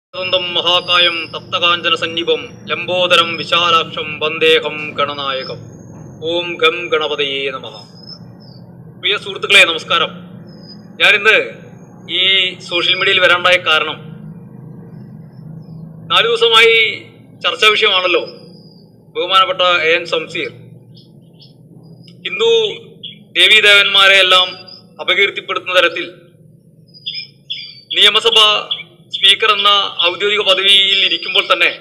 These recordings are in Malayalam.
സ്വന്തം മഹാകായം തപ്തകാഞ്ചന സന്നിപം ലംബോദരം വിശാലാക്ഷം വന്ദേഹം ഗണനായകം ഓം ഗം ഗണപതയേ നമഃ പ്രിയ സുഹൃത്തുക്കളെ നമസ്കാരം ഞാനിന്ന് ഈ സോഷ്യൽ മീഡിയയിൽ വരാണ്ടായ കാരണം നാല് ദിവസമായി ചർച്ചാ വിഷയമാണല്ലോ ബഹുമാനപ്പെട്ട എ എൻ സംസീർ ഹിന്ദു ദേവീദേവന്മാരെ എല്ലാം അപകീർത്തിപ്പെടുത്തുന്ന തരത്തിൽ നിയമസഭ സ്പീക്കർ എന്ന ഔദ്യോഗിക പദവിയിൽ ഇരിക്കുമ്പോൾ തന്നെ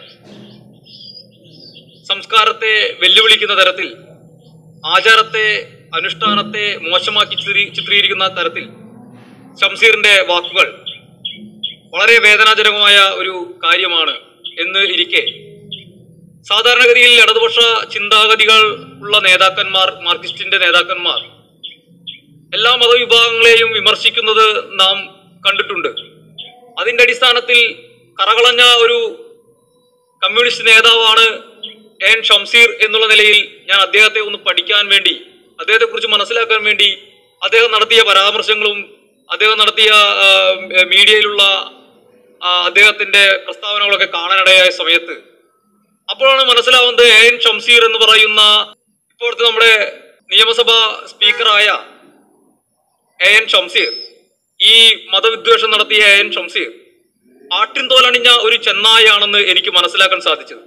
സംസ്കാരത്തെ വെല്ലുവിളിക്കുന്ന തരത്തിൽ ആചാരത്തെ അനുഷ്ഠാനത്തെ മോശമാക്കി ചിത്രീ- ചിത്രീകരിക്കുന്ന തരത്തിൽ ഷംസീറിന്റെ വാക്കുകൾ വളരെ വേദനാജനകമായ ഒരു കാര്യമാണ് എന്ന് ഇരിക്കെ സാധാരണഗതിയിൽ ഇടതുപക്ഷ ചിന്താഗതികൾ ഉള്ള നേതാക്കന്മാർ മാർക്സിസ്റ്റിന്റെ നേതാക്കന്മാർ എല്ലാ മതവിഭാഗങ്ങളെയും വിമർശിക്കുന്നത് നാം കണ്ടിട്ടുണ്ട് അതിന്റെ അടിസ്ഥാനത്തിൽ കറകളഞ്ഞ ഒരു കമ്മ്യൂണിസ്റ്റ് നേതാവാണ് എൻ ഷംസീർ എന്നുള്ള നിലയിൽ ഞാൻ അദ്ദേഹത്തെ ഒന്ന് പഠിക്കാൻ വേണ്ടി അദ്ദേഹത്തെ കുറിച്ച് മനസ്സിലാക്കാൻ വേണ്ടി അദ്ദേഹം നടത്തിയ പരാമർശങ്ങളും അദ്ദേഹം നടത്തിയ ആ, മീഡിയയിലുള്ള ആ, അദ്ദേഹത്തിന്റെ പ്രസ്താവനകളൊക്കെ കാണാനിടയായ സമയത്ത് അപ്പോഴാണ് മനസ്സിലാവുന്നത് എ എൻ ഷംസീർ എന്ന് പറയുന്ന ഇപ്പോഴത്തെ നമ്മുടെ നിയമസഭാ സ്പീക്കറായ എ എൻ ഷംസീർ ഈ മതവിദ്വേഷം നടത്തിയ എ എൻ ഷംസീർ ആട്ടിൻതോലണിഞ്ഞ ഒരു ചെന്നായാണെന്ന് എനിക്ക് മനസ്സിലാക്കാൻ സാധിച്ചത്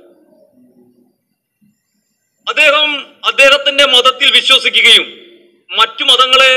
അദ്ദേഹം അദ്ദേഹത്തിന്റെ മതത്തിൽ വിശ്വസിക്കുകയും മറ്റു മതങ്ങളെ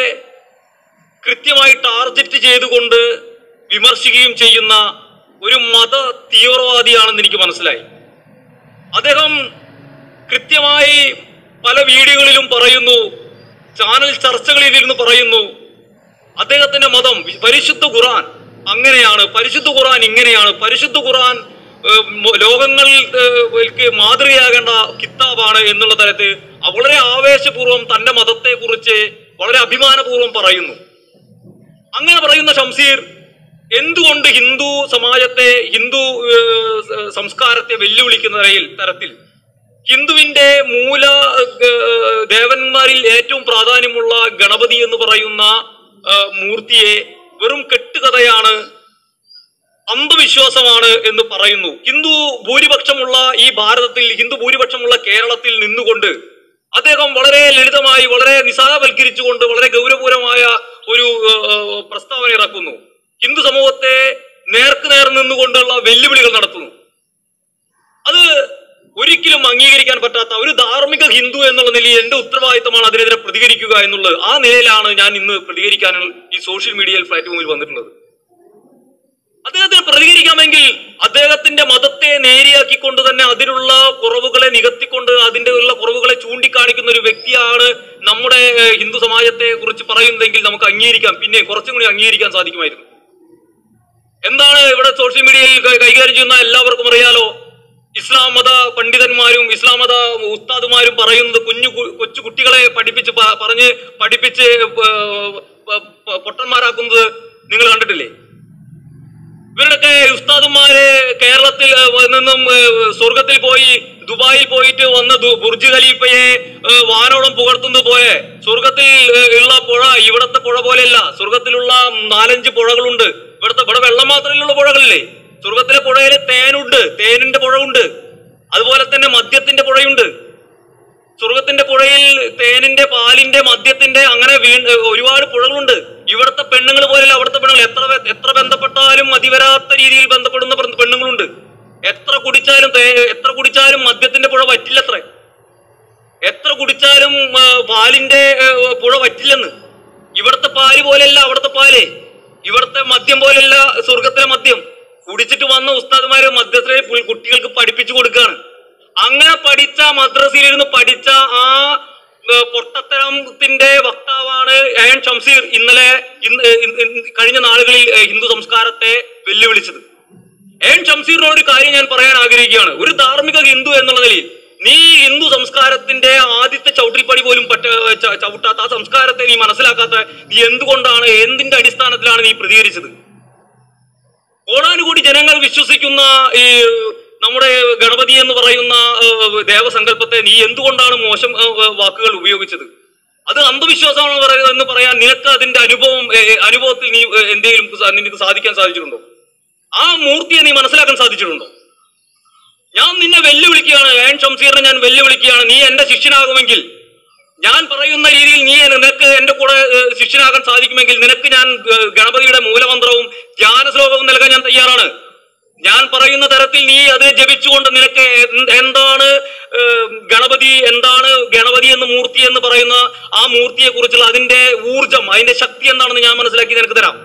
കൃത്യമായി ടാർഗറ്റ് ചെയ്തുകൊണ്ട് വിമർശിക്കുകയും ചെയ്യുന്ന ഒരു മത തീവ്രവാദിയാണെന്ന് എനിക്ക് മനസ്സിലായി അദ്ദേഹം കൃത്യമായി പല വീഡിയോകളിലും പറയുന്നു ചാനൽ ചർച്ചകളിൽ ഇരുന്ന് പറയുന്നു അദ്ദേഹത്തിന്റെ മതം വി- പരിശുദ്ധ ഖുറാൻ അങ്ങനെയാണ് പരിശുദ്ധ ഖുറാൻ ഇങ്ങനെയാണ് പരിശുദ്ധ ഖുറാൻ ഏഹ്, മ- ലോകങ്ങൾക്ക് മാതൃകയാകേണ്ട കിതാബാണ് എന്നുള്ള തരത്തിൽ വളരെ ആവേശപൂർവ്വം തന്റെ മതത്തെ കുറിച്ച് വളരെ അഭിമാനപൂർവ്വം പറയുന്നു അങ്ങനെ പറയുന്ന ഷംസീർ എന്തുകൊണ്ട് ഹിന്ദു സമാജത്തെ ഹിന്ദു ഏഹ്, സ- സംസ്കാരത്തെ വെല്ലുവിളിക്കുന്ന തരയിൽ തരത്തിൽ ഹിന്ദുവിന്റെ മൂല ഏഹ്, ദേവന്മാരിൽ ഏറ്റവും പ്രാധാന്യമുള്ള ഗണപതി എന്ന് പറയുന്ന ഏഹ്, മൂർത്തിയെ വെറും കെട്ടുകഥയാണ് അന്ധവിശ്വാസമാണ് എന്ന് പറയുന്നു ഹിന്ദു ഭൂരിപക്ഷമുള്ള ഈ ഭാരതത്തിൽ ഹിന്ദു ഭൂരിപക്ഷമുള്ള കേരളത്തിൽ നിന്നുകൊണ്ട് അദ്ദേഹം വളരെ ലളിതമായി വളരെ നിസ്സാരവൽക്കരിച്ചുകൊണ്ട് വളരെ ഗൗരവപൂരമായ ഒരു ഏഹ്, പ്രസ്താവന ഇറക്കുന്നു ഹിന്ദു സമൂഹത്തെ നേർക്ക് നേർ നിന്നുകൊണ്ടുള്ള വെല്ലുവിളികൾ നടത്തുന്നു അത് ഒരിക്കലും അംഗീകരിക്കാൻ പറ്റാത്ത ഒരു ധാർമ്മിക ഹിന്ദു എന്നുള്ള നിലയിൽ എന്റെ ഉത്തരവാദിത്തമാണ് അതിനെതിരെ പ്രതികരിക്കുക എന്നുള്ളത് ആ നിലയിലാണ് ഞാൻ ഇന്ന് പ്രതികരിക്കാൻ ഈ സോഷ്യൽ മീഡിയയിൽ പ്ലാറ്റ്ഫോമിൽ വന്നിട്ടുള്ളത് അദ്ദേഹത്തിന് പ്രതികരിക്കാമെങ്കിൽ അദ്ദേഹത്തിന്റെ മതത്തെ നേരിയാക്കിക്കൊണ്ട് തന്നെ അതിലുള്ള കുറവുകളെ നികത്തിക്കൊണ്ട് അതിന്റെ ഉള്ള കുറവുകളെ ചൂണ്ടിക്കാണിക്കുന്ന ഒരു വ്യക്തിയാണ് നമ്മുടെ ഏഹ്, ഹിന്ദു സമാജത്തെ കുറിച്ച് പറയുന്നതെങ്കിൽ നമുക്ക് അംഗീകരിക്കാം പിന്നെ കുറച്ചും കൂടി അംഗീകരിക്കാൻ സാധിക്കുമായിരുന്നു എന്താണ് ഇവിടെ സോഷ്യൽ മീഡിയയിൽ കൈ- കൈകാര്യം ചെയ്യുന്ന എല്ലാവർക്കും അറിയാലോ ഇസ്ലാം മത പണ്ഡിതന്മാരും ഇസ്ലാം മത ഉസ്താദുമാരും പറയുന്നത് കുഞ്ഞു കു- കൊച്ചു കുട്ടികളെ പഠിപ്പിച്ച് പ- പറഞ്ഞ് പഠിപ്പിച്ച് ഏർ, പ- പ- പൊട്ടന്മാരാക്കുന്നത് നിങ്ങൾ കണ്ടിട്ടില്ലേ ഇവരുടെയൊക്കെ ഉസ്താദുമാര് കേരളത്തിൽ ഏഹ്, നിന്നും ഏഹ്, സ്വർഗത്തിൽ പോയി ദുബായിൽ പോയിട്ട് വന്ന് ദു- ബുർജ് ഖലീഫയെ ഏഹ്, വാനോളം പുകഴ്ത്തുന്നത് പോലെ സ്വർഗത്തിൽ ഏഹ്, ഉള്ള പുഴ ഇവിടത്തെ പുഴ പോലെയല്ല സ്വർഗത്തിലുള്ള നാലഞ്ച് പുഴകളുണ്ട് ഇവിടുത്തെ ഇവിടെ വെള്ളം മാത്രമല്ല പുഴകളില്ലേ സ്വർഗത്തിലെ പുഴയിൽ തേനുണ്ട് തേനിന്റെ പുഴയുണ്ട് അതുപോലെ തന്നെ മദ്യത്തിന്റെ പുഴയുണ്ട് സ്വർഗത്തിന്റെ പുഴയിൽ തേനിന്റെ പാലിന്റെ മദ്യത്തിന്റെ അങ്ങനെ വീ ഒരുപാട് പുഴകളുണ്ട് ഇവിടുത്തെ പെണ്ണുങ്ങൾ പോലെയല്ല അവിടുത്തെ പെണ്ണുങ്ങൾ എത്ര ബ- എത്ര ബന്ധപ്പെട്ടാലും മതിവരാത്ത രീതിയിൽ ബന്ധപ്പെടുന്ന പെണ്ണ് പെണ്ണുങ്ങളുണ്ട് എത്ര കുടിച്ചാലും തേ- എത്ര കുടിച്ചാലും മദ്യത്തിന്റെ പുഴ വറ്റില്ലത്രേ എത്ര കുടിച്ചാലും ആ, പാലിന്റെ ആ, പുഴ വറ്റില്ലെന്ന് ഇവിടുത്തെ പാല് പോലെയല്ല അവിടുത്തെ പാല് ഇവിടുത്തെ മദ്യം പോലെയല്ല സ്വർഗത്തിലെ മദ്യം കുടിച്ചിട്ട് വന്ന ഉസ്താദുമാര് മദ്യത്തിലെ പു- കുട്ടികൾക്ക് പഠിപ്പിച്ചു കൊടുക്കുകയാണ് അങ്ങനെ പഠിച്ച മദ്രസയിലിരുന്ന് പഠിച്ച ആ ഏ, പൊട്ടത്തരത്തിന്റെ വക്താവാണ് എൻ ഷംസീർ ഇന്നലെ ഇന്ന് ഇന്ന് ഇന്ന് കഴിഞ്ഞ നാളുകളിൽ ഏ, ഹിന്ദു സംസ്കാരത്തെ വെല്ലുവിളിച്ചത് എൻ ഷംസീറിനോട് ഒരു കാര്യം ഞാൻ പറയാൻ ആഗ്രഹിക്കുകയാണ് ഒരു ധാർമ്മിക ഹിന്ദു എന്നുള്ള നിലയിൽ നീ ഹിന്ദു സംസ്കാരത്തിന്റെ ആദ്യത്തെ ചവിട്ടിപ്പടി പോലും പറ്റ ച- ചവിട്ടാത്ത ആ സംസ്കാരത്തെ നീ മനസ്സിലാക്കാത്ത നീ എന്തുകൊണ്ടാണ് എന്തിന്റെ അടിസ്ഥാനത്തിലാണ് നീ പ്രതികരിച്ചത് കോടാനുകൂടി ജനങ്ങൾ വിശ്വസിക്കുന്ന ഈ നമ്മുടെ ഗണപതി എന്ന് പറയുന്ന ഏഹ്, ദേവസങ്കല്പത്തെ നീ എന്തുകൊണ്ടാണ് മോശം ഏഹ്, വാക്കുകൾ ഉപയോഗിച്ചത് അത് അന്ധവിശ്വാസമാണ് പറയുന്നത് എന്ന് പറയാൻ നിനക്ക് അതിന്റെ അനുഭവം ഏഹ്, അനുഭവത്തിൽ നീ ഏഹ്, എന്തെങ്കിലും സ- നിനക്ക് സാധിക്കാൻ സാധിച്ചിട്ടുണ്ടോ ആ മൂർത്തിയെ നീ മനസ്സിലാക്കാൻ ആലോചിച്ചിട്ടുണ്ടോ ഞാൻ നിന്നെ വെല്ലുവിളിക്കുകയാണ് ഏൻ ഷംസീറിനെ ഞാൻ വെല്ലുവിളിക്കുകയാണ് നീ എന്റെ ശിഷ്യനാകുമെങ്കിൽ ഞാൻ പറയുന്ന രീതിയിൽ നീ നിനക്ക് എന്റെ കൂടെ ഏഹ്, ശിഷ്യനാകാൻ സാധിക്കുമെങ്കിൽ നിനക്ക് ഞാൻ ഏഹ്, ഗണപതിയുടെ മൂലമന്ത്രവും ധ്യാന ശ്ലോകവും നൽകാൻ ഞാൻ തയ്യാറാണ് ഞാൻ പറയുന്ന തരത്തിൽ നീ അത് ജപിച്ചുകൊണ്ട് നിനക്ക് എന്ത് എന്താണ് ഏഹ്, ഗണപതി എന്താണ് ഗണപതി എന്ന് മൂർത്തി എന്ന് പറയുന്ന ആ മൂർത്തിയെ കുറിച്ചുള്ള അതിന്റെ ഊർജം അതിന്റെ ശക്തി എന്താണെന്ന് ഞാൻ മനസ്സിലാക്കി നിനക്ക് തരാം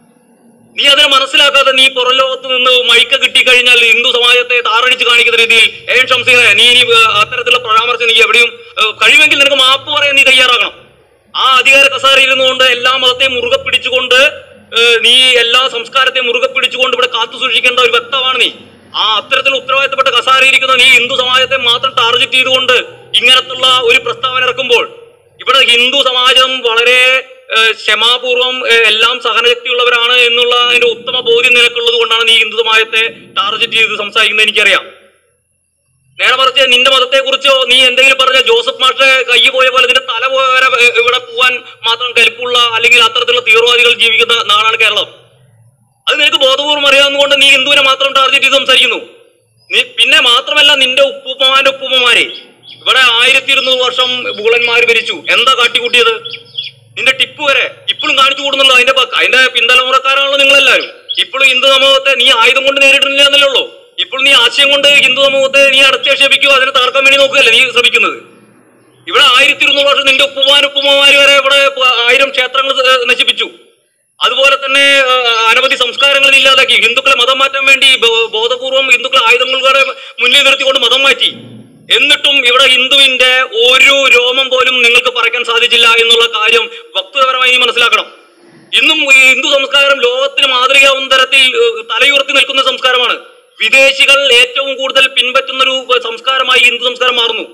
നീ അതിനെ മനസ്സിലാക്കാതെ നീ പുറലോകത്ത് നിന്ന് മൈക്ക് കിട്ടിക്കഴിഞ്ഞാൽ ഹിന്ദു സമാജത്തെ താറടിച്ച് കാണിക്കുന്ന രീതിയിൽ ഏൻ ഷംസീറെ നീ ഇനി ഏഹ്, അത്തരത്തിലുള്ള പരാമർശം നീ എവിടെയും ഏഹ്, കഴിയുമെങ്കിൽ നിനക്ക് മാപ്പ് പറയാൻ നീ തയ്യാറാകണം ആ അധികാര കസാരയിൽ ഇരുന്നുകൊണ്ട് എല്ലാ മതത്തെയും മുറുകെ പിടിച്ചുകൊണ്ട് ഏഹ്, നീ എല്ലാ സംസ്കാരത്തെയും മുറുകെ പിടിച്ചുകൊണ്ട് ഇവിടെ കാത്തു സൂക്ഷിക്കേണ്ട ഒരു വ്യക്തമാണ് നീ ആ അത്തരത്തിൽ ഉത്തരവാദിത്തപ്പെട്ട കസാരയിരിക്കുന്ന നീ ഹിന്ദു സമാജത്തെ മാത്രം ടാർഗറ്റ് ചെയ്തുകൊണ്ട് ഇങ്ങനത്തുള്ള ഒരു പ്രസ്താവന ഇറക്കുമ്പോൾ ഇവിടെ ഹിന്ദു സമാജം വളരെ ഏഹ്, ക്ഷമാപൂർവം ഏഹ്, എല്ലാം സഹനശക്തിയുള്ളവരാണ് എന്നുള്ള അതിന്റെ ഉത്തമ ബോധ്യം നിനക്കുള്ളത് കൊണ്ടാണ് നീ ഹിന്ദു സമാജത്തെ ടാർഗറ്റ് ചെയ്ത് സംസാരിക്കുന്നത് എനിക്കറിയാം നേരെ മറിച്ച് നിന്റെ മതത്തെ കുറിച്ചോ നീ എന്തെങ്കിലും പറഞ്ഞ ജോസഫ് മാഷെ കൈ പോയ പോലെ ഇതിന്റെ തല പോയ വരെ ഏഹ്, ഇവിടെ പോവാൻ മാത്രം കലിപ്പുള്ള അല്ലെങ്കിൽ അത്തരത്തിലുള്ള തീവ്രവാദികൾ ജീവിക്കുന്ന നാടാണ് കേരളം അത് നിനക്ക് ബോധപൂർവ്വം അറിയാവുന്നതുകൊണ്ട് നീ ഹിന്ദുവിനെ മാത്രം ടാർഗറ്റ് ചെയ്ത് സംസാരിക്കുന്നു നീ പിന്നെ മാത്രമല്ല നിന്റെ ഉപ്പുമാന്റെ ഉപ്പുമ്മമാരെ ഇവിടെ ആയിരത്തി ഇരുന്നൂറ് വർഷം ബൂളന്മാര് ഭരിച്ചു എന്താ കാട്ടിക്കൂട്ടിയത് നിന്റെ ടിപ്പ് വരെ ഇപ്പോഴും കാണിച്ചു കൂടുന്നുള്ളൂ അതിന്റെ പക്ക- അതിന്റെ പിന്തലമുറക്കാരാണല്ലോ നിങ്ങളെല്ലാരും ഇപ്പോഴും ഹിന്ദു സമൂഹത്തെ നീ ആയുധം കൊണ്ട് നേരിട്ടില്ല എന്നല്ലേ ഉള്ളൂ ഇപ്പോൾ നീ ആശയം കൊണ്ട് ഹിന്ദു സമൂഹത്തെ നീ അടച്ചേക്ഷേപിക്കുകയോ അതിനെ തകർക്കാൻ വേണ്ടി നോക്കുകയല്ലേ നീ ശ്രമിക്കുന്നത് ഇവിടെ ആയിരത്തി ഇരുന്നൂറ് വർഷം നിന്റെ ഉപ്പുമാൻ ഉപ്പുമ്മമാര് വരെ ഇവിടെ പ- ആയിരം ക്ഷേത്രങ്ങൾ ഏഹ്, നശിപ്പിച്ചു അതുപോലെ തന്നെ ഏഹ്, അനവധി സംസ്കാരങ്ങൾ ഇല്ലാതാക്കി ഹിന്ദുക്കളെ മതം മാറ്റാൻ വേണ്ടി ബോ- ബോധപൂർവം ഹിന്ദുക്കളെ ആയുധങ്ങളുടെ മുന്നിൽ നിർത്തിക്കൊണ്ട് മതം മാറ്റി എന്നിട്ടും ഇവിടെ ഹിന്ദുവിന്റെ ഒരു രോമം പോലും നിങ്ങൾക്ക് പറിക്കാൻ സാധിച്ചില്ല എന്നുള്ള കാര്യം വസ്തുതപരമായി നീ മനസ്സിലാക്കണം ഇന്നും ഈ ഹിന്ദു സംസ്കാരം ലോകത്തിന് മാതൃകയാവുന്ന തരത്തിൽ ഏഹ്, തലയുയർത്തി നിൽക്കുന്ന സംസ്കാരമാണ് വിദേശികൾ ഏറ്റവും കൂടുതൽ പിൻപറ്റുന്ന ഒരു സംസ്കാരമായി ഹിന്ദു സംസ്കാരം മാറുന്നു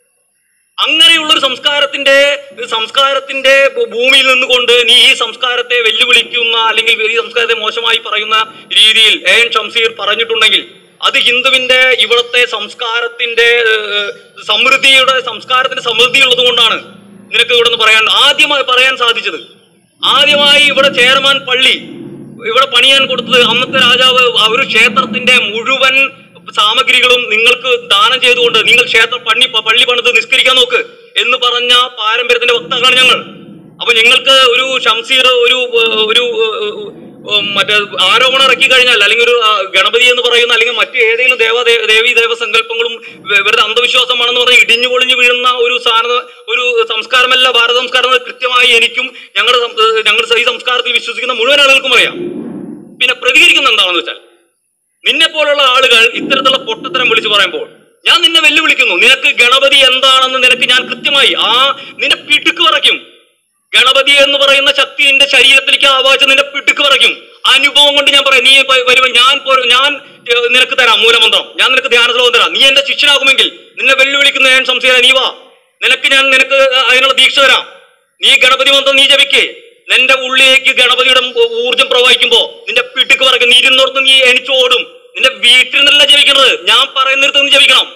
അങ്ങനെയുള്ള ഒരു സംസ്കാരത്തിന്റെ സംസ്കാരത്തിന്റെ ഭൂ- ഭൂമിയിൽ നിന്നുകൊണ്ട് നീ ഈ സംസ്കാരത്തെ വെല്ലുവിളിക്കുന്ന അല്ലെങ്കിൽ ഈ സംസ്കാരത്തെ മോശമായി പറയുന്ന രീതിയിൽ എ എൻ ഷംസീർ പറഞ്ഞിട്ടുണ്ടെങ്കിൽ അത് ഹിന്ദുവിന്റെ ഇവിടുത്തെ സംസ്കാരത്തിന്റെ ഏഹ്, സമൃദ്ധിയുടെ സംസ്കാരത്തിന്റെ സമൃദ്ധി ഉള്ളത് കൊണ്ടാണ് നിനക്ക് ഇവിടെ നിന്ന് പറയാൻ ആദ്യമായി പറയാൻ സാധിച്ചത് ആദ്യമായി ഇവിടെ ചേർമാൻ പള്ളി ഇവിടെ പണിയാൻ കൊടുത്തത് അന്നത്തെ രാജാവ് ആ ഒരു ക്ഷേത്രത്തിന്റെ മുഴുവൻ സാമഗ്രികളും നിങ്ങൾക്ക് ദാനം ചെയ്തുകൊണ്ട് നിങ്ങൾ ക്ഷേത്ര പണി പള്ളി പണിത് നിസ്കരിക്കാൻ നോക്ക് എന്ന് പറഞ്ഞ പാരമ്പര്യത്തിന്റെ വക്താക്കളാണ് ഞങ്ങൾ അപ്പൊ നിങ്ങൾക്ക് ഒരു ഷംസീർ ഒരു ഏഹ്, ഒരു ഏഹ്, ഏഹ്, മറ്റേ ആരോപണം ഇറക്കി കഴിഞ്ഞാൽ അല്ലെങ്കിൽ ഒരു ആ, ഗണപതി എന്ന് പറയുന്ന അല്ലെങ്കിൽ മറ്റു ഏതെങ്കിലും ദേവ ദേ- ദേവീ ദേവ സങ്കല്പങ്ങളും വെ- വെറുതെ അന്ധവിശ്വാസമാണെന്ന് പറഞ്ഞ് ഇടിഞ്ഞു പൊളിഞ്ഞു വീഴുന്ന ഒരു സാധന ഒരു സംസ്കാരമല്ല ഭാരത സംസ്കാരം എന്ന് കൃത്യമായി എനിക്കും ഞങ്ങളുടെ സം- ഏഹ്, ഞങ്ങൾ ഈ സംസ്കാരത്തിൽ വിശ്വസിക്കുന്ന മുഴുവൻ ആളുകൾക്കും അറിയാം പിന്നെ പ്രതികരിക്കുന്ന എന്താണെന്ന് വെച്ചാൽ നിന്നെ പോലുള്ള ആളുകൾ ഇത്തരത്തിലുള്ള പൊട്ടത്തരം വിളിച്ചു പറയുമ്പോൾ ഞാൻ നിന്നെ വെല്ലുവിളിക്കുന്നു നിനക്ക് ഗണപതി എന്താണെന്ന് നിനക്ക് ഞാൻ കൃത്യമായി ആ നിന്നെ പിടുക്ക് പറയ്ക്കും ഗണപതി എന്ന് പറയുന്ന ശക്തി നിന്റെ ശരീരത്തിലേക്ക് ആവാഹിച്ച് നിന്റെ പിടുക്ക് പറയ്ക്കും അനുഭവം കൊണ്ട് ഞാൻ പറയാം നീ പ- വരുമ്പോ ഞാൻ പോ- ഞാൻ ഏഹ്, നിനക്ക് തരാം മൂലമന്ത്രം ഞാൻ നിനക്ക് ധ്യാന ശ്ലോകം തരാം നീ എന്റെ ശിഷ്യനാകുമെങ്കിൽ നിന്നെ വെല്ലുവിളിക്കുന്ന ഞാൻ സംശയം നീ വാ നിനക്ക് ഞാൻ നിനക്ക് അതിനുള്ള ദീക്ഷ തരാം നീ ഗണപതി മന്ത്രം നീ ജപിക്കേ നിന്റെ ഉള്ളിലേക്ക് ഗണപതിയുടെ ഊർജം പ്രവഹിക്കുമ്പോ നിന്റെ പിടുക്ക് പറയും നീ ഇരുന്നോർത്ത് നീ എണിച്ചോടും നിന്റെ വീട്ടിൽ നിന്നല്ല ജപിക്കുന്നത് ഞാൻ പറയുന്നിടത്ത് നീ ജപിക്കണം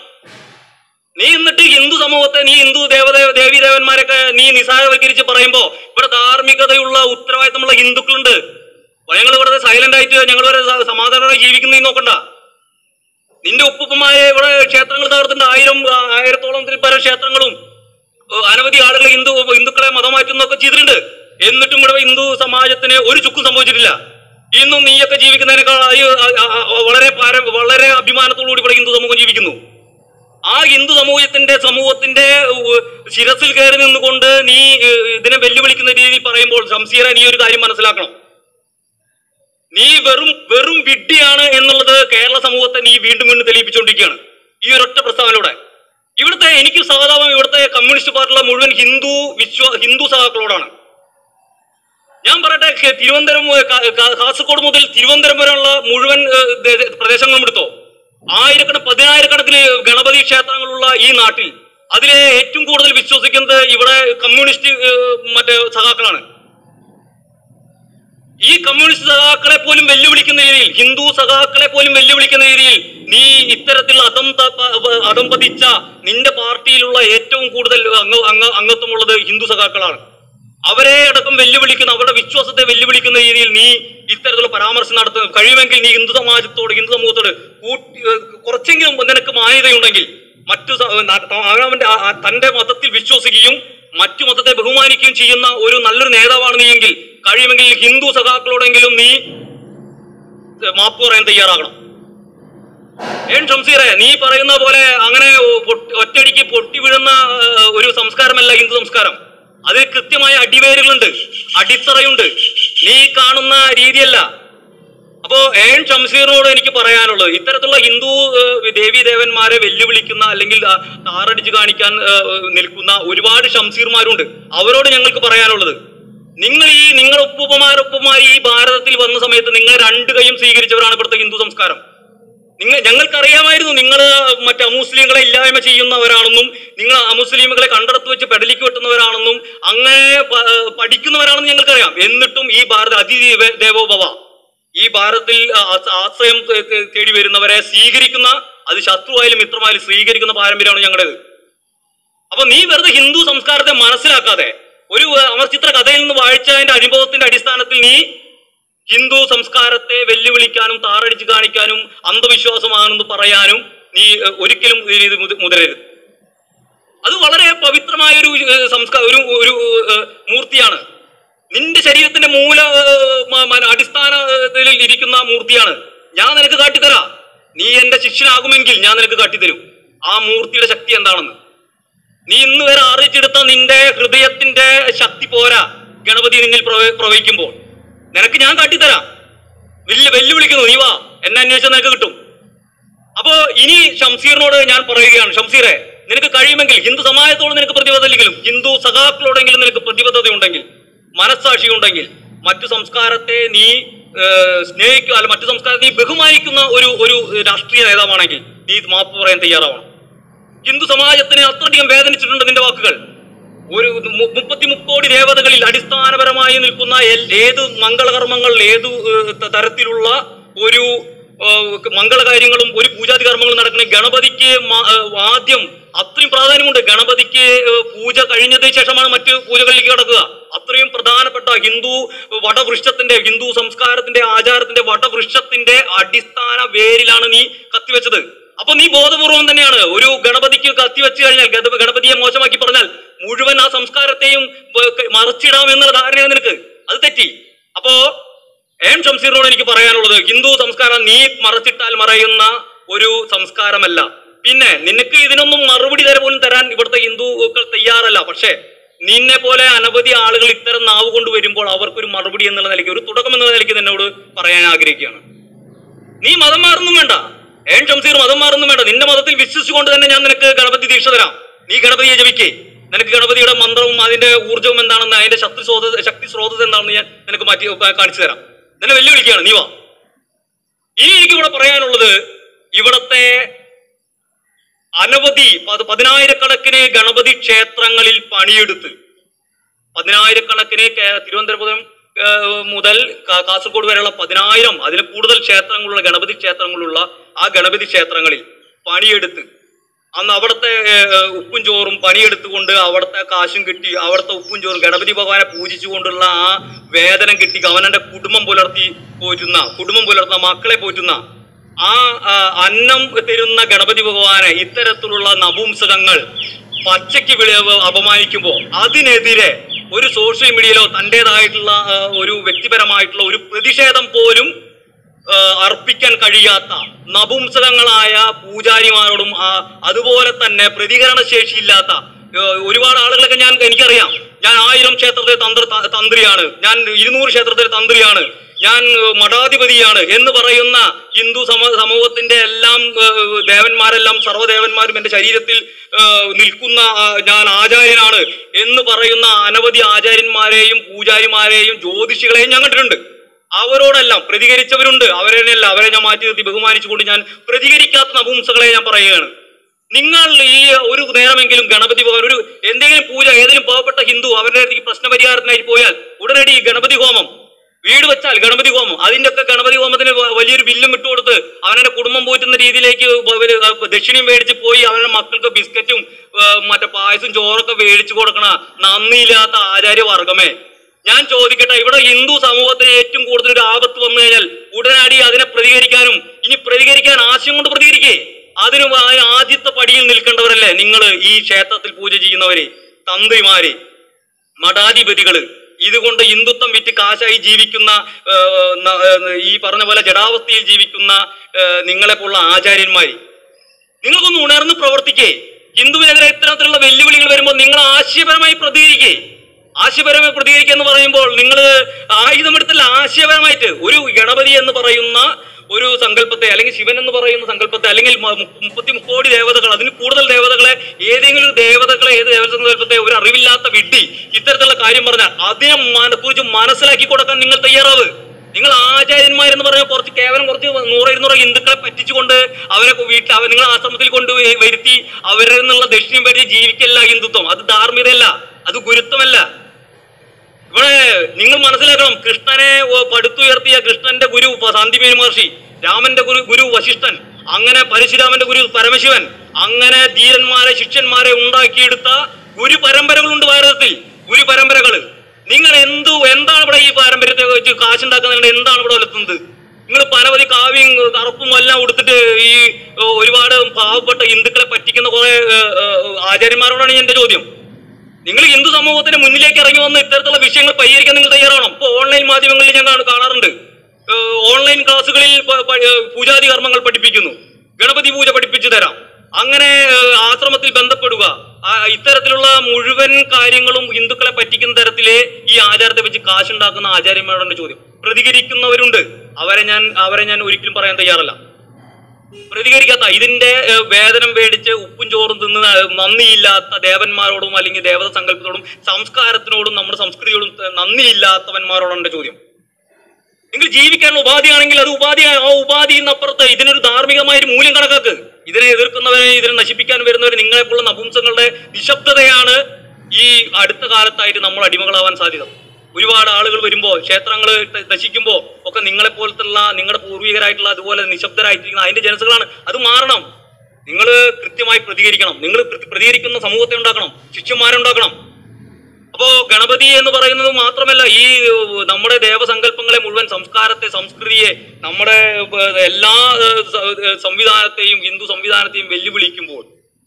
നീ എന്നിട്ട് ഹിന്ദു സമൂഹത്തെ നീ ഹിന്ദു ദേവദേവ ദേവി ദേവന്മാരൊക്കെ നീ നിസ്സാരവൽക്കരിച്ച് പറയുമ്പോ ഇവിടെ ധാർമ്മികതയുള്ള ഉത്തരവാദിത്തമുള്ള ഹിന്ദുക്കളുണ്ട് ഞങ്ങൾ ഇവിടെ സൈലന്റ് ആയിട്ട് ഞങ്ങൾ വരെ സ- സമാധാനമായി ജീവിക്കുന്ന നീ നോക്കണ്ട നിന്റെ ഉപ്പുപ്പമാരെ ഇവിടെ ക്ഷേത്രങ്ങൾ തകർത്തിട്ട് ആയിരം ആ, ആയിരത്തോളം പല ക്ഷേത്രങ്ങളും ഏഹ്, അനവധി ആളുകൾ ഹിന്ദു ഹിന്ദുക്കളെ മതം മാറ്റുന്നൊക്കെ ചെയ്തിട്ടുണ്ട് എന്നിട്ടും ഇവിടെ ഹിന്ദു സമാജത്തിന് ഒരു ചുക്കും സംഭവിച്ചിട്ടില്ല ഇന്നും നീയൊക്കെ ജീവിക്കുന്നതിനേക്കാൾ അയ്യോ, ആ, ആ, ആ, വളരെ പാര- വളരെ അഭിമാനത്തോടുകൂടി ഇവിടെ ഹിന്ദു സമൂഹം ജീവിക്കുന്നു ആ ഹിന്ദു സമൂഹത്തിന്റെ സമൂഹത്തിന്റെ ഉ, ശിരസിൽ കയറി നിന്നുകൊണ്ട് നീ ഏ, ഇതിനെ വെല്ലുവിളിക്കുന്ന രീതിയിൽ പറയുമ്പോൾ സംസീറ നീ ഒരു കാര്യം മനസ്സിലാക്കണം നീ വെറും വെറും വിഡ്ഢിയാണ് എന്നുള്ളത് കേരള സമൂഹത്തെ നീ വീണ്ടും വീണ്ടും തെളിയിപ്പിച്ചുകൊണ്ടിരിക്കുകയാണ് ഈ ഒരൊറ്റ പ്രസ്താവനയോടെ ഇവിടുത്തെ എനിക്ക് സഹതാപം ഇവിടുത്തെ കമ്മ്യൂണിസ്റ്റ് പാർട്ടിയുള്ള മുഴുവൻ ഹിന്ദു വിശ്വ ഹിന്ദു സഹാക്കളോടാണ് ഞാൻ പറയട്ടെ കെ- തിരുവനന്തപുരം മുതൽ കാ- കാ- കാസർഗോഡ് മുതൽ തിരുവനന്തപുരം വരെയുള്ള മുഴുവൻ ഏഹ്, ദേ- ദേ- പ്രദേശങ്ങളും എടുത്തോ ആയിരക്കണക്കിന് പതിനായിരക്കണക്കിന് ഗണപതി ക്ഷേത്രങ്ങളുള്ള ഈ നാട്ടിൽ അതിലെ ഏറ്റവും കൂടുതൽ വിശ്വസിക്കുന്നത് ഇവിടെ കമ്മ്യൂണിസ്റ്റ് ഏഹ്, മറ്റേ സഖാക്കളാണ് ഈ കമ്മ്യൂണിസ്റ്റ് സഖാക്കളെ പോലും വെല്ലുവിളിക്കുന്ന രീതിയിൽ ഹിന്ദു സഖാക്കളെ പോലും വെല്ലുവിളിക്കുന്ന രീതിയിൽ നീ ഇത്തരത്തിൽ അതം ത- പ- അതം പതിച്ച നിന്റെ പാർട്ടിയിലുള്ള ഏറ്റവും കൂടുതൽ അംഗ അംഗ അംഗത്വമുള്ളത് ഹിന്ദു സഖാക്കളാണ് അവരെ അടക്കം വെല്ലുവിളിക്കുന്ന അവരുടെ വിശ്വാസത്തെ വെല്ലുവിളിക്കുന്ന രീതിയിൽ നീ ഇത്തരത്തിലുള്ള പരാമർശം നടത്തുന്നു കഴിയുമെങ്കിൽ നീ ഹിന്ദു സമാജത്തോട് ഹിന്ദു സമൂഹത്തോട് കൂട്ടി ഏഹ് കുറച്ചെങ്കിലും നിനക്ക് മാന്യതയുണ്ടെങ്കിൽ മറ്റു സ- ന- ത- അവനവന്റെ ആ- ആ തന്റെ മതത്തിൽ വിശ്വസിക്കുകയും മറ്റു മതത്തെ ബഹുമാനിക്കുകയും ചെയ്യുന്ന ഒരു നല്ലൊരു നേതാവാണ് നീ എങ്കിൽ കഴിയുമെങ്കിൽ ഹിന്ദു സഖാക്കളോടെങ്കിലും നീ ഏഹ് മാപ്പ് പറയാൻ തയ്യാറാകണം ഏൻ ഷംസീറെ നീ പറയുന്ന പോലെ അങ്ങനെ പൊട്ടി- ഒറ്റയടിക്ക് പൊട്ടി വീഴുന്ന ഏഹ്, ഒരു സംസ്കാരമല്ല ഹിന്ദു സംസ്കാരം അതിൽ കൃത്യമായ അടിവേരുകളുണ്ട് അടിത്തറയുണ്ട് നീ കാണുന്ന രീതിയല്ല അപ്പോ ഏൻ ഷംസീറിനോട് എനിക്ക് പറയാനുള്ളത് ഇത്തരത്തിലുള്ള ഹിന്ദു ഏഹ്, ദേവീ ദേവന്മാരെ വെല്ലുവിളിക്കുന്ന അല്ലെങ്കിൽ ആ, താറടിച്ച് കാണിക്കാൻ ഏഹ്, നിൽക്കുന്ന ഒരുപാട് ഷംസീർമാരുണ്ട് അവരോട് ഞങ്ങൾക്ക് പറയാനുള്ളത് നിങ്ങൾ ഈ നിങ്ങൾ ഉപ്പുപ്പമാരൊപ്പമാർ ഈ ഭാരതത്തിൽ വന്ന സമയത്ത് നിങ്ങൾ രണ്ട് കൈയും സ്വീകരിച്ചവരാണ് ഇവിടുത്തെ ഹിന്ദു സംസ്കാരം നിങ്ങൾ ഞങ്ങൾക്കറിയാമായിരുന്നു നിങ്ങൾ മറ്റ് അമുസ്ലിങ്ങളെ ഇല്ലായ്മ ചെയ്യുന്നവരാണെന്നും നിങ്ങൾ അമുസ്ലിമുകളെ കണ്ടെടുത്ത് വെച്ച് പെടലിക്ക് വെട്ടുന്നവരാണെന്നും അങ്ങനെ പ- പഠിക്കുന്നവരാണെന്ന് ഞങ്ങൾക്കറിയാം എന്നിട്ടും ഈ ഭാരത അതിദേവ ദേവോഭവ ഈ ഭാരതത്തിൽ ആ- ആശ്രയം തേ- തേ- തേടി വരുന്നവരെ സ്വീകരിക്കുന്ന അത് ശത്രുവായാലും മിത്രമായാലും സ്വീകരിക്കുന്ന പാരമ്പര്യമാണ് ഞങ്ങളുടേത് അപ്പൊ നീ വെറുതെ ഹിന്ദു സംസ്കാരത്തെ മനസ്സിലാക്കാതെ ഒരു ഏഹ്, അമർചിത്ര കഥയിൽ നിന്ന് വായിച്ചതിന്റെ അനുഭവത്തിന്റെ അടിസ്ഥാനത്തിൽ നീ ഹിന്ദു സംസ്കാരത്തെ വെല്ലുവിളിക്കാനും താറടിച്ച് കാണിക്കാനും അന്ധവിശ്വാസമാണെന്ന് പറയാനും നീ ഏഹ്, ഒരിക്കലും ഇത് മുത- മുതിരരുത് അത് വളരെ പവിത്രമായ ഒരു സംസ്കാര ഒരു ഒരു ഏഹ്, മൂർത്തിയാണ് നിന്റെ ശരീരത്തിന്റെ മൂല ഏഹ്, മ- മ- അടിസ്ഥാനത്തിൽ ഇരിക്കുന്ന മൂർത്തിയാണ് ഞാൻ നിനക്ക് കാട്ടിത്തരാം നീ എന്റെ ശിഷ്യനാകുമെങ്കിൽ ഞാൻ നിനക്ക് കാട്ടിത്തരും ആ മൂർത്തിയുടെ ശക്തി എന്താണെന്ന് നീ ഇന്ന് വരെ അറിയിച്ചെടുത്ത നിന്റെ ഹൃദയത്തിന്റെ ശക്തി പോരാ ഗണപതി നിന്നിൽ പ്രവ- പ്രവഹിക്കുമ്പോൾ നിനക്ക് ഞാൻ കാട്ടിത്തരാം വെല്ലു വെല്ലുവിളിക്കുന്നു നീ വാ എന്നെ അന്വേഷിച്ചാൽ നിനക്ക് കിട്ടും അപ്പോ ഇനി ഷംസീറിനോട് ഞാൻ പറയുകയാണ് ഷംസീറെ നിനക്ക് കഴിയുമെങ്കിൽ ഹിന്ദു സമാജത്തോട് നിനക്ക് പ്രതിബദ്ധത ഇല്ലെങ്കിലും ഹിന്ദു സഖാക്കളോടെങ്കിലും നിനക്ക് പ്രതിബദ്ധത ഉണ്ടെങ്കിൽ മനസ്സാക്ഷി ഉണ്ടെങ്കിൽ മറ്റു സംസ്കാരത്തെ നീ ഏഹ്, സ്നേഹിക്കുക അല്ല മറ്റു സംസ്കാരത്തെ നീ ബഹുമാനിക്കുന്ന ഒരു ഒരു രാഷ്ട്രീയ നേതാവാണെങ്കിൽ നീ മാപ്പ് പറയാൻ തയ്യാറാവണം ഹിന്ദു സമാജത്തിന് അത്രയധികം വേദനിച്ചിട്ടുണ്ട് നിന്റെ വാക്കുകൾ ഒരു മു- മുപ്പത്തി മുക്കോടി ദേവതകളിൽ അടിസ്ഥാനപരമായി നിൽക്കുന്ന എൽ- ഏത് മംഗളകർമ്മങ്ങൾ ഏത് ഏഹ്, ത- തരത്തിലുള്ള ഒരു ഏഹ്, മംഗളകാര്യങ്ങളും ഒരു പൂജാതി കർമ്മങ്ങളും നടക്കുന്ന ഗണപതിക്ക് മ- ഏഹ്, ആദ്യം അത്രയും പ്രാധാന്യമുണ്ട് ഗണപതിക്ക് ഏഹ്, പൂജ കഴിഞ്ഞതിന് ശേഷമാണ് മറ്റ് പൂജകളിലേക്ക് കടക്കുക അത്രയും പ്രധാനപ്പെട്ട ഹിന്ദു വടവൃക്ഷത്തിന്റെ ഹിന്ദു സംസ്കാരത്തിന്റെ ആചാരത്തിന്റെ വടവൃക്ഷത്തിന്റെ അടിസ്ഥാന വേരിലാണ് നീ കത്തിവെച്ചത് അപ്പൊ നീ ബോധപൂർവം തന്നെയാണ് ഒരു ഗണപതിക്ക് കത്തിവെച്ച് കഴിഞ്ഞാൽ ഗണ- ഗണപതിയെ മോശമാക്കി പറഞ്ഞാൽ മുഴുവൻ ആ സംസ്കാരത്തെയും ഏർ, ക- മറിച്ചിടാം എന്നുള്ള ധാരണയാണ് നിനക്ക് അത് തെറ്റി അപ്പോ എം ഷംസീറിനോട് എനിക്ക് പറയാനുള്ളത് ഹിന്ദു സംസ്കാരം നീ മറച്ചിട്ടാൽ മറയുന്ന ഒരു സംസ്കാരമല്ല പിന്നെ നിനക്ക് ഇതിനൊന്നും മറുപടി തര പോലും തരാൻ ഇവിടുത്തെ ഹിന്ദുക്കൾ തയ്യാറല്ല പക്ഷേ നിന്നെ പോലെ അനവധി ആളുകൾ ഇത്തരം നാവ് കൊണ്ട് വരുമ്പോൾ അവർക്കൊരു മറുപടി എന്നുള്ള നിലയ്ക്ക് ഒരു തുടക്കം എന്നുള്ള നിലയ്ക്ക് നിന്നോട് പറയാൻ ആഗ്രഹിക്കുകയാണ് നീ മതം മാറുന്നും വേണ്ട ഏൻ ഷംസീർ മതം മാറുന്നും വേണ്ട നിന്റെ മതത്തിൽ വിശ്വസിച്ചുകൊണ്ട് തന്നെ ഞാൻ നിനക്ക് ഗണപതി ദീക്ഷ തരാം നീ ഗണപതിയെ ജപിക്കേ നിനക്ക് ഗണപതിയുടെ മന്ത്രവും അതിന്റെ ഊർജ്ജവും എന്താണെന്ന് അതിന്റെ ശക്തി സ്രോത ശക്തി സ്രോതസ് എന്താണെന്ന് ഞാൻ നിനക്ക് മാറ്റി ഏർ കാണിച്ചു തരാം നിന്നെ വെല്ലുവിളിക്കുകയാണ് നീ വാ ഇനി എനിക്ക് ഇവിടെ പറയാനുള്ളത് ഇവിടത്തെ അനവധി പത് പതിനായിരക്കണക്കിന് ഗണപതി ക്ഷേത്രങ്ങളിൽ പണിയെടുത്ത് പതിനായിരക്കണക്കിന് കേ- തിരുവനന്തപുരം ഏഹ്, മുതൽ കാ- കാസർഗോഡ് വരെയുള്ള പതിനായിരം അതിന് കൂടുതൽ ക്ഷേത്രങ്ങളുള്ള ഗണപതി ക്ഷേത്രങ്ങളുള്ള ആ ഗണപതി ക്ഷേത്രങ്ങളിൽ പണിയെടുത്ത് അന്ന് അവിടുത്തെ ഏഹ്, ഉപ്പും ചോറും പണിയെടുത്തുകൊണ്ട് അവിടുത്തെ കാശും കിട്ടി അവിടുത്തെ ഉപ്പും ചോറും ഗണപതി ഭഗവാനെ പൂജിച്ചുകൊണ്ടുള്ള ആ വേതനം കിട്ടി അവനന്റെ കുടുംബം പുലർത്തി പോറ്റുന്ന കുടുംബം പുലർത്തുന്ന മക്കളെ പോറ്റുന്ന ആ ആ, അന്നം തരുന്ന ഗണപതി ഭഗവാനെ ഇത്തരത്തിലുള്ള നപുംസകങ്ങൾ പച്ചയ്ക്ക് വിളി അപമാനിക്കുമ്പോൾ അതിനെതിരെ ഒരു സോഷ്യൽ മീഡിയയിലോ തൻ്റെതായിട്ടുള്ള ആ, ഒരു വ്യക്തിപരമായിട്ടുള്ള ഒരു പ്രതിഷേധം പോലും ആ, അർപ്പിക്കാൻ കഴിയാത്ത നപുംസകങ്ങളായ പൂജാരിമാരോടും ആ, അതുപോലെ തന്നെ പ്രതികരണ ശേഷിയില്ലാത്ത ആ, ഒരുപാട് ആളുകളൊക്കെ ഞാൻ എനിക്കറിയാം ഞാൻ ആയിരം ക്ഷേത്രത്തിലെ തന്ത്ര ത- തന്ത്രിയാണ് ഞാൻ ഇരുന്നൂറ് ക്ഷേത്രത്തിലെ തന്ത്രിയാണ് ഞാൻ ആ, മഠാധിപതിയാണ് എന്ന് പറയുന്ന ഹിന്ദു സമ സമൂഹത്തിന്റെ എല്ലാം ആ, ദേവന്മാരെല്ലാം സർവ്വദേവന്മാരും എന്റെ ശരീരത്തിൽ ആ, നിൽക്കുന്ന ആ, ഞാൻ ആചാര്യനാണ് എന്ന് പറയുന്ന അനവധി ആചാര്യന്മാരെയും പൂജാരിമാരെയും ജ്യോതിഷികളെയും ഞാൻ കണ്ടിട്ടുണ്ട് അവരോടെല്ലാം പ്രതികരിച്ചവരുണ്ട് അവരെയല്ല അവരെ ഞാൻ മാറ്റി നിർത്തി ബഹുമാനിച്ചുകൊണ്ട് ഞാൻ പ്രതികരിക്കാത്ത നപുംസകളെ ഞാൻ പറയുകയാണ് നിങ്ങൾ ഈ ഒരു നേരമെങ്കിലും ഗണപതി ഭവൻ ഒരു എന്തെങ്കിലും പൂജ ഏതെങ്കിലും പാവപ്പെട്ട ഹിന്ദു അവരുടെ അടുത്തേക്ക് പ്രശ്നപരിഹാരത്തിനായി പോയാൽ ഉടനടി ഈ ഗണപതി ഹോമം വീട് വെച്ചാൽ ഗണപതി ഹോമം അതിന്റെ ഒക്കെ ഗണപതി ഹോമത്തിന് വ- വലിയൊരു ബില്ലും ഇട്ടുകൊടുത്ത് അവനെ കുടുംബം പോറ്റുന്ന രീതിയിലേക്ക് വ- ഒരു, ആ, ദക്ഷിണയും മേടിച്ച് പോയി അവരുടെ മക്കൾക്ക് ബിസ്ക്കറ്റും ആ, മറ്റേ പായസം ചോറൊക്കെ മേടിച്ചു കൊടുക്കണ നന്ദിയില്ലാത്ത ആചാര്യ വർഗമേ ഞാൻ ചോദിക്കട്ടെ ഇവിടെ ഹിന്ദു സമൂഹത്തിന് ഏറ്റവും കൂടുതൽ ഒരു ആപത്ത് വന്നു കഴിഞ്ഞാൽ ഉടനടി അതിനെ പ്രതികരിക്കാനും ഇനി പ്രതികരിക്കാൻ ആശയം കൊണ്ട് പ്രതികരിക്കേ അതിന് ആ- ആദ്യത്തെ പടിയിൽ നിൽക്കേണ്ടവരല്ലേ നിങ്ങൾ ഈ ക്ഷേത്രത്തിൽ പൂജ ചെയ്യുന്നവര് തന്ത്രിമാര് മഠാധിപതികള് ഇതുകൊണ്ട് ഹിന്ദുത്വം വിറ്റ് കാശായി ജീവിക്കുന്ന ആ, ന- ആ, ഈ പറഞ്ഞ പോലെ ജഡാവസ്ഥയിൽ ജീവിക്കുന്ന നിങ്ങളെ പോലുള്ള ആചാര്യന്മാര് നിങ്ങൾക്കൊന്ന് ഉണർന്ന് പ്രവർത്തിക്കേ ഹിന്ദുവിനെതിരെ ഇത്തരത്തിലുള്ള വെല്ലുവിളികൾ വരുമ്പോൾ നിങ്ങൾ ആശയപരമായി പ്രതികരിക്കേ ആശയപരമായി പ്രതികരിക്കുക എന്ന് പറയുമ്പോൾ നിങ്ങൾ ആയുധമെടുത്തല്ല ആശയപരമായിട്ട് ഒരു ഗണപതി എന്ന് പറയുന്ന ഒരു സങ്കല്പത്തെ അല്ലെങ്കിൽ ശിവൻ എന്ന് പറയുന്ന സങ്കല്പത്തെ അല്ലെങ്കിൽ മ- മു- മുപ്പത്തി മുക്കോടി ദേവതകൾ അതിന് കൂടുതൽ ദേവതകളെ ഏതെങ്കിലും ഒരു ദേവതകളെ ഏത് ദേവത സങ്കല്പത്തെ ഒരു അറിവില്ലാത്ത വിഡ്ഢി ഇത്തരത്തിലുള്ള കാര്യം പറഞ്ഞാൽ അതിനെ മന- കുറിച്ച് മനസ്സിലാക്കി കൊടുക്കാൻ നിങ്ങൾ തയ്യാറാവ് നിങ്ങൾ ആചാര്യന്മാരെന്ന് പറഞ്ഞാൽ കുറച്ച് കേവലം കുറച്ച് നൂറ് ഇരുന്നൂറ് ഹിന്ദുക്കളെ പറ്റിച്ചുകൊണ്ട് അവരെ വീട്ടിൽ അവർ നിങ്ങൾ ആശ്രമത്തിൽ കൊണ്ട് വ- വരുത്തി അവരിൽ നിന്നുള്ള ദക്ഷിണം പറ്റി ജീവിക്കല്ല ഹിന്ദുത്വം അത് ധാർമ്മികതയല്ല അത് ഗുരുത്വമല്ല ഇവിടെ നിങ്ങൾ മനസ്സിലാക്കണം കൃഷ്ണനെ ഓ- പടുത്തുയർത്തിയ കൃഷ്ണന്റെ ഗുരു പ- സാന്തിമേനി മഹർഷി രാമന്റെ ഗുരു ഗുരു വശിഷ്ഠൻ അങ്ങനെ പരശുരാമന്റെ ഗുരു പരമശിവൻ അങ്ങനെ ധീരന്മാരെ ശിഷ്യന്മാരെ ഉണ്ടാക്കിയെടുത്ത ഗുരു പരമ്പരകളുണ്ട് ഭാരതത്തിൽ ഗുരു പരമ്പരകൾ നിങ്ങൾ എന്തു എന്താണ് ഇവിടെ ഈ പാരമ്പര്യത്തെ വെച്ച് കാശുണ്ടാക്കുന്നത് എന്താണ് ഇവിടെ വളർത്തുന്നത് നിങ്ങൾ പരവധി കാവ്യം കറുപ്പും എല്ലാം കൊടുത്തിട്ട് ഈ ഏ, ഒരുപാട് പാവപ്പെട്ട ഹിന്ദുക്കളെ പറ്റിക്കുന്ന കുറെ ഏ, ഏ, ആചാര്യന്മാരോടാണ് എന്റെ ചോദ്യം നിങ്ങൾ ഹിന്ദു സമൂഹത്തിന് മുന്നിലേക്ക് ഇറങ്ങി വന്ന് ഇത്തരത്തിലുള്ള വിഷയങ്ങൾ പരിഹരിക്കാൻ നിങ്ങൾ തയ്യാറാണോ ഇപ്പൊ ഓൺലൈൻ മാധ്യമങ്ങളിൽ ഞാൻ കാണ- കാണാറുണ്ട് ഏഹ് ഓൺലൈൻ ക്ലാസ്സുകളിൽ പ- പ- ഏഹ് പൂജാതി കർമ്മങ്ങൾ പഠിപ്പിക്കുന്നു ഗണപതി പൂജ പഠിപ്പിച്ചു തരാം അങ്ങനെ ഏഹ് ആശ്രമത്തിൽ ബന്ധപ്പെടുക ആ, ഇത്തരത്തിലുള്ള മുഴുവൻ കാര്യങ്ങളും ഹിന്ദുക്കളെ പറ്റിക്കുന്ന തരത്തിലെ ഈ ആചാരത്തെ വെച്ച് കാശുണ്ടാക്കുന്ന ആചാര്യന്മാരുടെ ചോദ്യം പ്രതികരിക്കുന്നവരുണ്ട് അവരെ ഞാൻ അവരെ ഞാൻ ഒരിക്കലും പറയാൻ തയ്യാറല്ല പ്രതികരിക്കാത്ത ഇതിന്റെ ഏഹ്, വേതനം മേടിച്ച് ഉപ്പും ചോറും തിന്ന് നന്ദിയില്ലാത്ത ദേവന്മാരോടും അല്ലെങ്കിൽ ദേവത സങ്കല്പത്തോടും സംസ്കാരത്തിനോടും നമ്മുടെ സംസ്കൃതിയോടും ത- നന്ദിയില്ലാത്തവന്മാരോടാണ് എന്റെ ചോദ്യം നിങ്ങൾ ജീവിക്കാനുള്ള ഉപാധിയാണെങ്കിൽ അത് ഉപാധി ആ ഉപാധിന്നപ്പുറത്ത് ഇതിനൊരു ധാർമ്മികമായ ഒരു മൂല്യം കണക്കാക്ക് ഇതിനെ എതിർക്കുന്നവരെ ഇതിനെ നശിപ്പിക്കാൻ വരുന്നവരെ നിങ്ങളെപ്പോലുള്ള നപുംസങ്ങളുടെ നിശബ്ദതയാണ് ഈ അടുത്ത കാലത്തായിട്ട് നമ്മൾ അടിമകളാവാൻ സാധ്യത ഒരുപാട് ആളുകൾ വരുമ്പോൾ ക്ഷേത്രങ്ങൾ നശിക്കുമ്പോൾ ഒക്കെ നിങ്ങളെ പോലത്തുള്ള നിങ്ങളുടെ പൂർവികരായിട്ടുള്ള അതുപോലെ നിശബ്ദരായിട്ടിരിക്കുന്ന അതിന്റെ ജനസുകളാണ് അത് മാറണം നിങ്ങൾ കൃത്യമായി പ്രതികരിക്കണം നിങ്ങൾ പ്രതികരിക്കുന്ന സമൂഹത്തെ ഉണ്ടാക്കണം ശിഷ്യന്മാരെ ഉണ്ടാക്കണം അപ്പോ ഗണപതി എന്ന് പറയുന്നത് മാത്രമല്ല ഈ ഏഹ്, നമ്മുടെ ദേവസങ്കല്പങ്ങളെ മുഴുവൻ സംസ്കാരത്തെ സംസ്കൃതിയെ നമ്മുടെ ഏഹ്, എല്ലാ ഏഹ്, സ- ഏഹ്, സംവിധാനത്തെയും ഹിന്ദു സംവിധാനത്തെയും വെല്ലുവിളിക്കുമ്പോൾ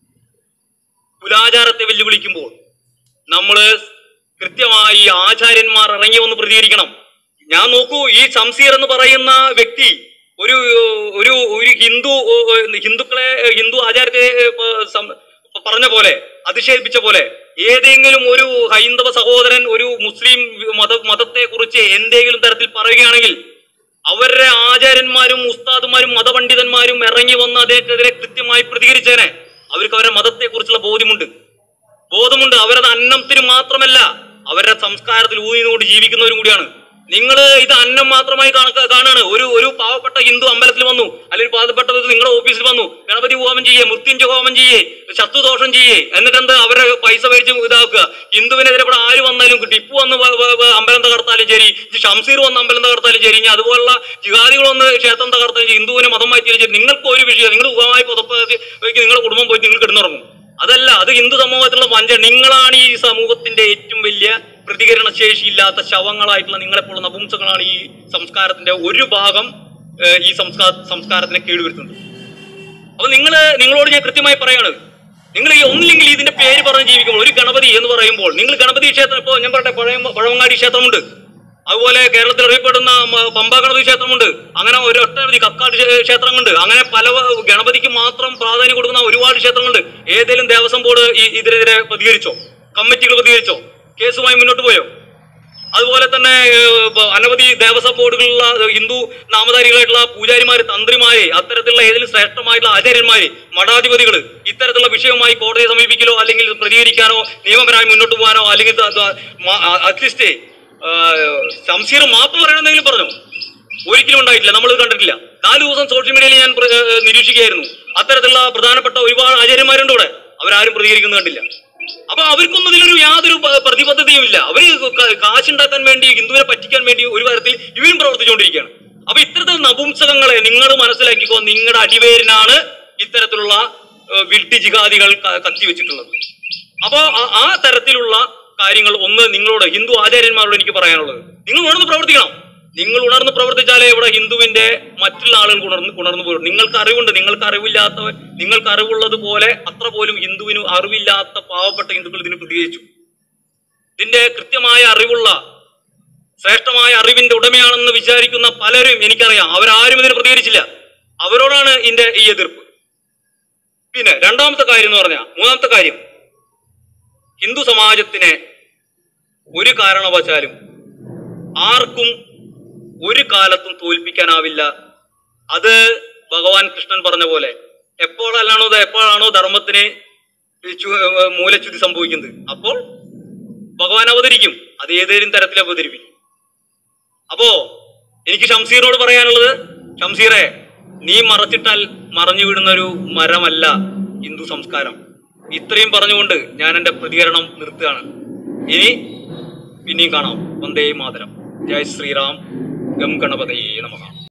കുലാചാരത്തെ വെല്ലുവിളിക്കുമ്പോൾ നമ്മള് കൃത്യമായി ആചാര്യന്മാർ ഇറങ്ങി വന്ന് പ്രതികരിക്കണം ഞാൻ നോക്കൂ ഈ ശംസീർ എന്ന് പറയുന്ന വ്യക്തി ഒരു ഒരു ഒരു ഹിന്ദു ഏഹ്, ഹിന്ദുക്കളെ ഏഹ്, ഹിന്ദു ആചാരത്തെ ഏഹ്, സം- പറഞ്ഞ പോലെ അധിക്ഷേപിച്ച പോലെ ഏതെങ്കിലും ഒരു ഹൈന്ദവ സഹോദരൻ ഒരു മുസ്ലിം മത മതത്തെ കുറിച്ച് എന്തെങ്കിലും തരത്തിൽ പറയുകയാണെങ്കിൽ അവരുടെ ആചാര്യന്മാരും ഉസ്താദുമാരും മതപണ്ഡിതന്മാരും ഇറങ്ങി വന്ന് അദ്ദേഹത്തിനെതിരെ കൃത്യമായി പ്രതികരിച്ചേനെ അവർക്ക് അവരുടെ മതത്തെ കുറിച്ചുള്ള ബോധ്യമുണ്ട് ബോധമുണ്ട് അവരത് അന്നത്തിന് മാത്രമല്ല അവരുടെ സംസ്കാരത്തിൽ ഊന്നിന്നുകൊണ്ട് ജീവിക്കുന്നവരും കൂടിയാണ് നിങ്ങൾ ഇത് അന്നം മാത്രമായി കണക്ക- കാണാണ് ഒരു ഒരു പാവപ്പെട്ട ഹിന്ദു അമ്പലത്തിൽ വന്നു അല്ലെങ്കിൽ പാവപ്പെട്ട ഒരു നിങ്ങളുടെ ഓഫീസിൽ വന്നു ഗണപതി ഹോമം ചെയ്യേ മൃത്യുഞ്ജ ഹോമം ചെയ്യേ ശത്രുദോഷം ചെയ്യേ എന്നിട്ട് എന്ത് അവരെ പൈസ മേടിച്ച് ഇതാക്കുക ഹിന്ദുവിനെതിരെ ഇവിടെ ആര് വന്നാലും ടിപ്പു വന്ന് വ- വ- വ- അമ്പലം തകർത്താലും ശരി ഇനി ഷംസീർ വന്ന് അമ്പലം തകർത്താലും ശരി ഇനി അതുപോലുള്ള ജിഹാദികൾ വന്ന് ക്ഷേത്രം തകർത്താലും ശരി ഹിന്ദുവിനെ മതം മാറ്റിയാലും ശരി നിങ്ങൾക്ക് ഒരു വിഷയം നിങ്ങൾ ഉപമായി പുതപ്പ് നിങ്ങളുടെ കുടുംബം പോയിട്ട് നിങ്ങൾ കിടന്നുറങ്ങും അതല്ല അത് ഹിന്ദു സമൂഹത്തിലുള്ള വഞ്ച നിങ്ങളാണ് ഈ സമൂഹത്തിന്റെ ഏറ്റവും വലിയ പ്രതികരണ ശേഷിയില്ലാത്ത ശവങ്ങളായിട്ടുള്ള നിങ്ങളെപ്പോലുള്ള നപുംസങ്ങളാണ് ഈ സംസ്കാരത്തിന്റെ ഒരു ഭാഗം ഏഹ്, ഈ സംസ്കാര സംസ്കാരത്തിനെ കേടുവരുത്തുന്നത് അപ്പൊ നിങ്ങള് നിങ്ങളോട് ഞാൻ കൃത്യമായി പറയാണ് നിങ്ങൾ ഈ ഒന്നില്ലെങ്കിൽ ഇതിന്റെ പേര് പറഞ്ഞ് ജീവിക്കുമ്പോൾ ഒരു ഗണപതി എന്ന് പറയുമ്പോൾ നിങ്ങൾ ഗണപതി ക്ഷേത്രം ഇപ്പോൾ ഞാൻ പറയട്ടെ പഴയ പഴവങ്ങാടി ക്ഷേത്രമുണ്ട് അതുപോലെ കേരളത്തിൽ അറിയപ്പെടുന്ന മ- പമ്പ ഗണപതി ക്ഷേത്രമുണ്ട് അങ്ങനെ ഒരു ഒട്ടനവധി കക്കാട് ക്ഷേ- ക്ഷേത്രങ്ങളുണ്ട് അങ്ങനെ പല വ- ഗണപതിക്ക് മാത്രം പ്രാധാന്യം കൊടുക്കുന്ന ഒരുപാട് ക്ഷേത്രങ്ങളുണ്ട് ഏതെങ്കിലും ദേവസ്വം ബോർഡ് ഈ ഇതിനെതിരെ പ്രതികരിച്ചോ കമ്മിറ്റികൾ പ്രതികരിച്ചോ കേസുമായി മുന്നോട്ട് പോയോ അതുപോലെ തന്നെ ഏഹ്, ബ- അനവധി ദേവസ്വം ബോർഡുകളിലുള്ള ഹിന്ദു നാമധാരികളായിട്ടുള്ള പൂജാരിമാര് തന്ത്രിമാര് അത്തരത്തിലുള്ള ഏതെങ്കിലും ശ്രേഷ്ഠമായിട്ടുള്ള ആചാര്യന്മാര് മഠാധിപതികൾ ഇത്തരത്തിലുള്ള വിഷയവുമായി കോടതിയെ സമീപിക്കലോ അല്ലെങ്കിൽ പ്രതികരിക്കാനോ നിയമപരമായി മുന്നോട്ട് പോകാനോ അല്ലെങ്കിൽ അറ്റ്ലീസ്റ്റ് സംശയം മാത്രം പറയണമെന്നെങ്കിലും പറഞ്ഞു ഒരിക്കലും ഉണ്ടായിട്ടില്ല നമ്മൾ കണ്ടിട്ടില്ല നാല് ദിവസം സോഷ്യൽ മീഡിയയിൽ ഞാൻ പ്ര- ഏഹ്, നിരീക്ഷിക്കുകയായിരുന്നു അത്തരത്തിലുള്ള പ്രധാനപ്പെട്ട ഒരുപാട് ആചാര്യന്മാരുണ്ട് ഇവിടെ അവരാരും പ്രതികരിക്കുന്നത് കണ്ടില്ല അപ്പൊ അവർക്കൊന്നും ഇതിലൊരു യാതൊരു പ- പ്രതിബദ്ധതയും ഇല്ല അവര് ക- കാശുണ്ടാക്കാൻ വേണ്ടി ഹിന്ദുവിനെ പറ്റിക്കാൻ വേണ്ടി ഒരു തരത്തിൽ ഇവരും പ്രവർത്തിച്ചുകൊണ്ടിരിക്കുകയാണ് അപ്പൊ ഇത്തരത്തിൽ നപുംസകങ്ങളെ നിങ്ങൾ മനസ്സിലാക്കിക്കോ നിങ്ങളുടെ അടിവേരിനാണ് ഇത്തരത്തിലുള്ള ഏഹ്, വിഡ്ഢി ജിഹാദികൾ ക- കത്തിവെച്ചിട്ടുള്ളത് അപ്പൊ ആ- ആ തരത്തിലുള്ള കാര്യങ്ങൾ ഒന്ന് നിങ്ങളോട് ഹിന്ദു ആചാര്യന്മാരോട് എനിക്ക് പറയാനുള്ളത് നിങ്ങൾ ഉണർന്ന് പ്രവർത്തിക്കണം നിങ്ങൾ ഉണർന്ന് പ്രവർത്തിച്ചാലേ ഇവിടെ ഹിന്ദുവിന്റെ മറ്റുള്ള ആളുകൾ ഉണർന്ന് ഉണർന്നു പോലും നിങ്ങൾക്ക് അറിവുണ്ട് നിങ്ങൾക്ക് അറിവില്ലാത്ത നിങ്ങൾക്ക് അറിവുള്ളത് പോലെ അത്ര പോലും ഹിന്ദുവിന് അറിവില്ലാത്ത പാവപ്പെട്ട ഹിന്ദുക്കൾ ഇതിന് പ്രതികരിച്ചു ഇതിന്റെ കൃത്യമായ അറിവുള്ള ശ്രേഷ്ഠമായ അറിവിന്റെ ഉടമയാണെന്ന് വിചാരിക്കുന്ന പലരും എനിക്കറിയാം അവരാരും ഇതിന് പ്രതികരിച്ചില്ല അവരോടാണ് ഇതിന്റെ ഈ എതിർപ്പ് പിന്നെ രണ്ടാമത്തെ കാര്യം എന്ന് പറഞ്ഞാൽ മൂന്നാമത്തെ കാര്യം ഹിന്ദു സമാജത്തിനെ ഒരു കാരണവശാലും ആർക്കും ഒരു കാലത്തും തോൽപ്പിക്കാനാവില്ല അത് ഭഗവാൻ കൃഷ്ണൻ പറഞ്ഞ പോലെ എപ്പോഴല്ലാണോ ഇത് എപ്പോഴാണോ ധർമ്മത്തിന് ചു- ഏർ മൂലച്യുതി സംഭവിക്കുന്നത് അപ്പോൾ ഭഗവാൻ അവതരിക്കും അത് ഏതേലും തരത്തിൽ അവതരിപ്പിക്കും അപ്പോ എനിക്ക് ഷംസീറിനോട് പറയാനുള്ളത് ഷംസീറെ നീ മറച്ചിട്ടാൽ മറഞ്ഞു വീഴുന്ന ഒരു മരമല്ല ഹിന്ദു സംസ്കാരം ഇത്രയും പറഞ്ഞുകൊണ്ട് ഞാൻ എന്റെ പ്രതികരണം നിർത്തുകയാണ് ഇനി പിന്നെയും കാണാം വന്ദേ മാതരം ജയ് ശ്രീറാം ഗം ഗണപതയേ നമഃ